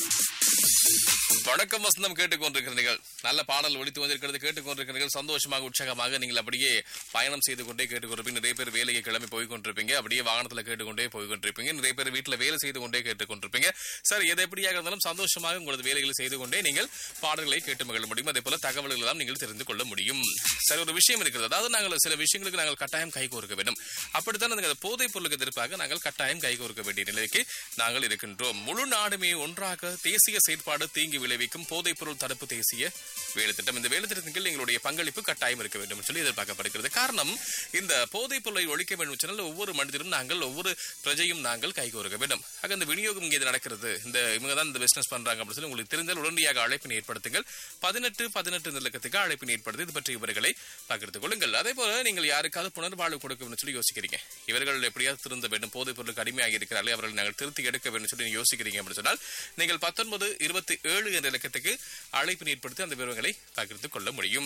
வணக்கம் வசந்தம் கேட்டுக்கொண்டிருக்கிறீர்கள் நல்ல பாடல் ஒழித்து வந்திருக்கிறது கேட்டுக்கொண்டிருக்கிறீர்கள் சந்தோஷமாக உற்சாகமாக நீங்கள் அப்படியே பயணம் செய்து கொண்டே கேட்டுக்கொண்டிருப்பீங்க நிறைய பேர் வேலையை கிளம்பி போய் கொண்டிருப்பீங்க அப்படியே வாகனத்துல கேட்டுக்கொண்டே போய் கொண்டிருப்பீங்க நிறைய பேர் வீட்டுல வேலை செய்து கொண்டே கேட்டுக்கொண்டிருப்பீங்க சார் எது எப்படியாக இருந்தாலும் சந்தோஷமாக உங்களது வேலைகளை செய்து கொண்டே நீங்கள் பாடல்களை கேட்டு மகிழ முடியும் அதே போல தகவல்கள் எல்லாம் நீங்கள் தெரிந்து கொள்ள முடியும் சரி ஒரு விஷயம் இருக்கிறது அதாவது நாங்கள் சில விஷயங்களுக்கு நாங்கள் கட்டாயம் கை கோர்க்க வேண்டும் அப்படித்தான் அந்த போதைப் பொருளுக்கு எதிர்ப்பாக நாங்கள் கட்டாயம் கை கோர்க்க வேண்டிய நிலைக்கு நாங்கள் இருக்கின்றோம் முழு நாடுமே ஒன்றாக தேசிய செயற்பாடு தீங்கி விளைவிக்கும் போதைப் பொருள் தடுப்பு தேசிய வேலை திட்டம் இந்த வேலை திட்டத்தின் எங்களுடைய பங்களிப்பு கட்டாயம் இருக்க வேண்டும் என்று சொல்லி எதிர்பார்க்கப்படுகிறது காரணம் இந்த போதைப் பொருளை ஒழிக்க வேண்டும் என்று சொன்னால் ஒவ்வொரு மனிதரும் நாங்கள் ஒவ்வொரு பிரஜையும் நாங்கள் கைகோர்க்க வேண்டும் ஆக இந்த விநியோகம் இங்கே இது நடக்கிறது இந்த இவங்க தான் இந்த பிசினஸ் பண்றாங்க அப்படின்னு சொல்லி உங்களுக்கு தெரிந்தால் உடனடியாக அழைப்பினை ஏற்படுத்துங்கள் பதினெட்டு பதினெட்டு நிலக்கத்துக்கு அழைப்பினை ஏற்படுத்தி இது பற்றி விவரங்களை பகிர்ந்து கொள்ளுங்கள் அதே போல நீங்கள் யாருக்காவது புனர்வாழ்வு கொடுக்க வேண்டும் சொல்லி யோசிக்கிறீங்க இவர்கள் எப்படியாவது திருந்த வேண்டும் போதைப் பொருளுக்கு அடிமையாக இருக்கிறார்களே அவர்கள் நாங்கள் திருத்தி எடுக்க வேண்டும் சொல்லி யோசிக்கிறீங்க அப்படின்னு சொன்னால் நீங்கள் பத்தொன்பது இருபத்தி ஏழு என்ற இலக்கத்துக்கு அழைப்பினை ஏற்படுத்தி அந்த விவரங்களை பகிர்ந்து கொள்ள முடியும்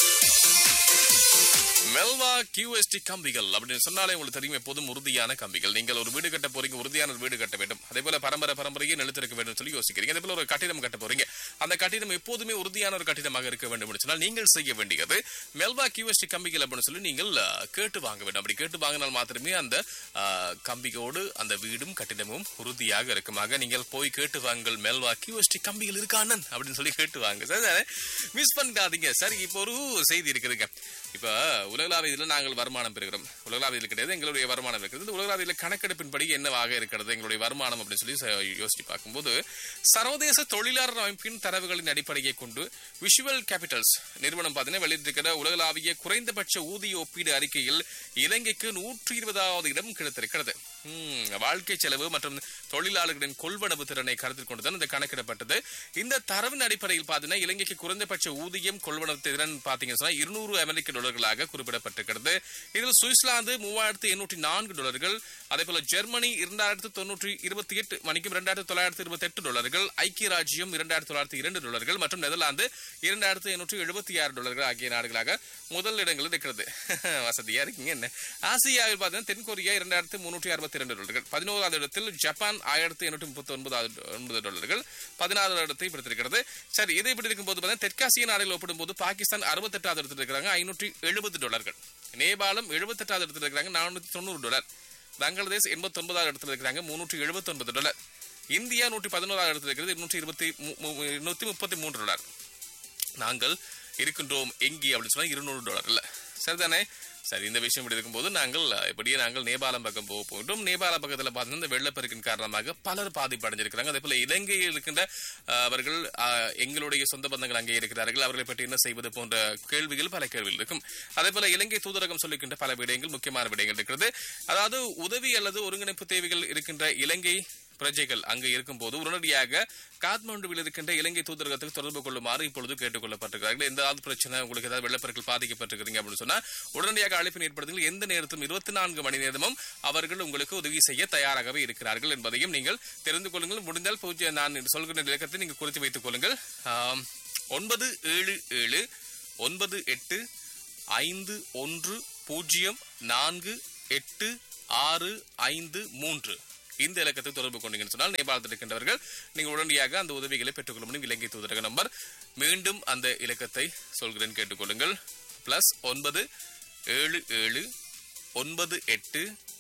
மெல்வா கியூஎஸ்டி கம்பிகள் அப்படின்னு சொன்னாலே உங்களுக்கு தெரியும் எப்போதும் உறுதியான கம்பிகள் நீங்கள் ஒரு வீடு கட்ட போறீங்க உறுதியான ஒரு வீடு கட்ட வேண்டும் அதே போல பரம்பரை பரம்பரையே நிலத்திருக்க வேண்டும் சொல்லி யோசிக்கிறீங்க அதே போல ஒரு கட்டிடம் கட்ட போறீங்க அந்த கட்டிடம் எப்போதுமே உறுதியான ஒரு கட்டிடமாக இருக்க வேண்டும் என்று சொன்னால் நீங்கள் செய்ய வேண்டியது மெல்வா கியூஎஸ்டி கம்பிகள் அப்படின்னு சொல்லி நீங்கள் அஹ், கேட்டு வாங்க வேண்டும் அப்படி கேட்டு வாங்கினால் மாத்திரமே அந்த அஹ், கம்பியோடு அந்த வீடும் கட்டிடமும் உறுதியாக இருக்குமாக நீங்கள் போய் கேட்டு வாங்கள் மெல்வா கியூஎஸ்டி கம்பிகள் இருக்கானன் அப்படின்னு சொல்லி கேட்டு வாங்க சரி மிஸ் பண்ணிடாதீங்க சரி இப்போ ஒரு செய்தி இருக்குதுங்க இப்ப உலகளாவியத்தில் நாங்கள் வருமானம் பெறுகிறோம் உலகளாவியத்தில் கிடையாது எங்களுடைய வருமானம் இருக்கிறது இந்த உலகளாவியத்தில் கணக்கெடுப்பின்படி என்னவாக இருக்கிறது எங்களுடைய வருமானம் அப்படின்னு சொல்லி ச- யோசிச்சு பார்க்கும்போது சர்வதேச தொழிலாளர் அமைப்பின் தரவுகளின் அடிப்படையை கொண்டு விஷுவல் கேபிட்டல்ஸ் நிறுவனம் பார்த்தீங்கன்னா வெளியிட்டிருக்கிற உலகளாவிய குறைந்தபட்ச ஊதிய ஒப்பீடு அறிக்கையில் இலங்கைக்கு நூற்றி இருபதாவது இடம் கிடைத்திருக்கிறது ஹம், வாழ்க்கை செலவு மற்றும் தொழிலாளர்களின் கொள்வனவு திறனை கருத்தில் கொண்டுதான் இந்த கணக்கிடப்பட்டது இந்த தரவின் அடிப்படையில் பார்த்தீங்கன்னா இலங்கைக்கு குறைந்தபட்ச ஊதியம் கொள்வனவு திறன் பார்த்தீங்கன்னு சொன்னா இருநூறு அமெரிக்க டாலர்களாக குறிப்பிடப்பட்டிருக்கிறது இதில் சுவிட்சர்லாந்து மூவாயிரத்து எண்ணூற்றி நான்கு டாலர்கள் அதே போல ஜெர்மனி இரண்டாயிரத்து தொண்ணூற்றி இருபத்தி எட்டு மணிக்கும் இரண்டாயிரத்து தொள்ளாயிரத்து இருபத்தி எட்டு டாலர்கள் ஐக்கிய ராஜ்யம் இரண்டாயிரத்து தொள்ளாயிரத்து இரண்டு டாலர்கள் மற்றும் நெதர்லாந்து இரண்டாயிரத்து எண்ணூற்றி எழுபத்தி ஆறு டாலர்கள் ஆகிய நாடுகளாக முதல் இடங்களில் இருக்கிறது வசதியா இருக்கீங்க என்ன ஆசியாவில் பார்த்தீங்கன்னா தென்கொரியா இரண்டாயிரத்து முன்னூற்றி அறுபத்தி இரண்டு டாலர்கள் பதினோராவது இடத்தில் ஜப்பான் ஆயிரத்தி எண்ணூற்றி முப்பத்தி ஒன்பதாவது ஒன்பது டாலர்கள் பதினாறாவது இடத்தை பிடித்திருக்கிறது சரி இதை இப்படி இருக்கும்போது பார்த்தீங்கன்னா தெற்காசிய நாடுகள் ஒப்பிடும்போது பாகிஸ்தான் அறுபத்தெட்டாவது இடத்தில் இருக்கிறாங்க ஐநூற்றி எழுபது டாலர்கள் நேபாளம் எழுபத்தெட்டாவது இடத்தில் இருக்கிறாங்க நானூற்றி தொண்ணூறு டாலர் பங்களாதேஷ் எண்பத்தி ஒன்பதாவது இடத்துல இருக்கிறாங்க முன்னூற்றி எழுபத்தி ஒன்பது டாலர் இந்தியா நூற்றி பதினோராவது இடத்துல இருக்கிறது இருநூற்றி இருபத்தி மு- மு- இருநூத்தி முப்பத்தி மூன்று டாலர் நாங்கள் இருக்கின்றோம் எங்கே அப்படின்னு சொன்னா இருநூறு டாலர் இல்ல சரிதானே சரி இந்த விஷயம் இப்படி இருக்கும்போது நாங்கள் அஹ், இப்படியே நாங்கள் நேபாளம் பக்கம் போக போயிட்டோம் நேபாள பக்கத்துல பார்த்தீங்கன்னா இந்த வெள்ளப்பெருக்கின் காரணமாக பலர் பாதிப்படைஞ்சிருக்கிறாங்க அதே போல இலங்கையில் இருக்கின்ற அஹ், அவர்கள் அஹ், எங்களுடைய சொந்த பந்தங்கள் அங்கே இருக்கிறார்கள் அவர்களை பற்றி என்ன செய்வது போன்ற கேள்விகள் பல கேள்விகள் இருக்கும் அதே போல இலங்கை தூதரகம் சொல்லிக்கின்ற பல விடயங்கள் முக்கியமான விடயங்கள் இருக்கிறது அதாவது உதவி அல்லது ஒருங்கிணைப்பு தேவைகள் இருக்கின்ற இலங்கை பிரஜைகள் அங்கு இருக்கும்போது உடனடியாக காத்மாண்டுவில் இருக்கின்ற இலங்கை தூதரகத்துக்கு தொடர்பு கொள்ளுமாறு இப்பொழுது கேட்டுக் கொள்ளப்பட்டிருக்கிறார்கள் எந்த ஆவது பிரச்சனை உங்களுக்கு ஏதாவது வெள்ளப்பெருக்கில் பாதிக்கப்பட்டிருக்கிறீங்க அப்படின்னு சொன்னா உடனடியாக அழைப்பினை ஏற்படுத்துங்கள் எந்த நேரத்திலும் இருபத்தி நான்கு மணி நேரமும் அவர்கள் உங்களுக்கு உதவி செய்ய தயாராகவே இருக்கிறார்கள் என்பதையும் நீங்கள் தெரிந்து கொள்ளுங்கள் முடிந்தால் பூஜ்ய நான் சொல்கின்ற இலக்கத்தை நீங்கள் குறித்து வைத்துக் கொள்ளுங்கள் ஆம், ஒன்பது ஏழு ஏழு ஒன்பது எட்டு ஐந்து ஒன்று பூஜ்ஜியம் நான்கு எட்டு ஆறு ஐந்து மூன்று இந்த இலக்கத்துக்கு தொடர்பு கொண்டீங்கன்னு சொன்னால் நேபாளத்தில் இருக்கின்றவர்கள் நீங்கள் உடனடியாக அந்த உதவிகளை பெற்றுக்கொள்ள முடியும் இலங்கை தூதரக நம்பர் மீண்டும் அந்த இலக்கத்தை சொல்கிறேன் கேட்டுக்கொள்ளுங்கள் பிளஸ் ஒன்பது ஏழு ஏழு ஒன்பது எட்டு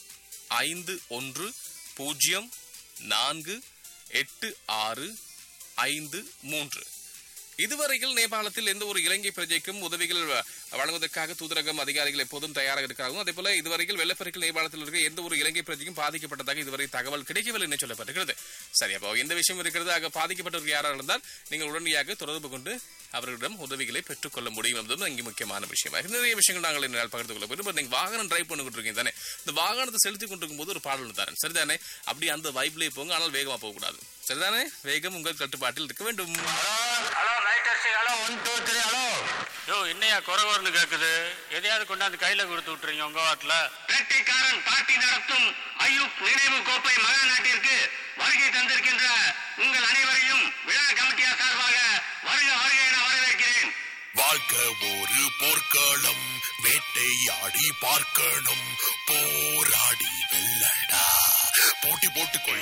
ஐந்து ஒன்று பூஜ்ஜியம் நான்கு எட்டு ஆறு ஐந்து மூன்று இதுவரையில் நேபாளத்தில் எந்த ஒரு இலங்கை பிரஜைக்கும் உதவிகள் வ- வழங்குவதற்காக தூதரகம் அதிகாரிகள் எப்போதும் தயாராக இருக்கிறார்கள் அதே போல இதுவரையில் வெள்ளப்பெருக்கில் நேபாளத்தில் இருக்க எந்த ஒரு இலங்கை பிரஜைக்கும் பாதிக்கப்பட்டதாக இதுவரை தகவல் கிடைக்கவில்லை என்று சொல்லப்பட்டிருக்கிறது சரி அப்போ எந்த விஷயம் இருக்கிறது ஆக பாதிக்கப்பட்டவர்கள் யாராக இருந்தால் நீங்கள் உடனடியாக தொடர்பு கொண்டு அவர்களிடம் உதவிகளை பெற்றுக்கொள்ள முடியும் என்பதும் இங்கே முக்கியமான விஷயம் நிறைய விஷயங்கள் நாங்கள் என்னால் பகிர்ந்து கொள்ள போகிறோம் நீங்க வாகனம் டிரைவ் பண்ணிக்கிட்டு இருக்கீங்க தானே இந்த வாகனத்தை செலுத்தி கொண்டிருக்கும் போது ஒரு பாடல் தரேன் சரிதானே அப்படி அந்த வைப்லேயே போங்க ஆனால் வேகமா போகக்கூடாது சரிதானே வேகம் உங்கள் கட்டுப்பாட்டில் இருக்க வேண்டும் hello night test hello one two three hello யோ என்னையா குறவர்னு கேக்குது எதையாவது கொண்டாந்து கையில கொடுத்து விட்டுறீங்க உங்க வாட்டில் வேட்டைக்காரன் பார்ட்டி நடத்தும் ஐயூப் நினைவு கோப்பை மகா நாட்டிற்கு வருகை தந்திருக்கின்ற உங்கள் அனைவரையும் விழா கமிட்டியா சார்பாக வருக வருக என வரவேற்கிறேன் வாழ்க்கை ஒரு போர்க்களம் வேட்டையாடி பார்க்கணும் போராடி வெல்லடா போட்டி போட்டுக்கொள்ள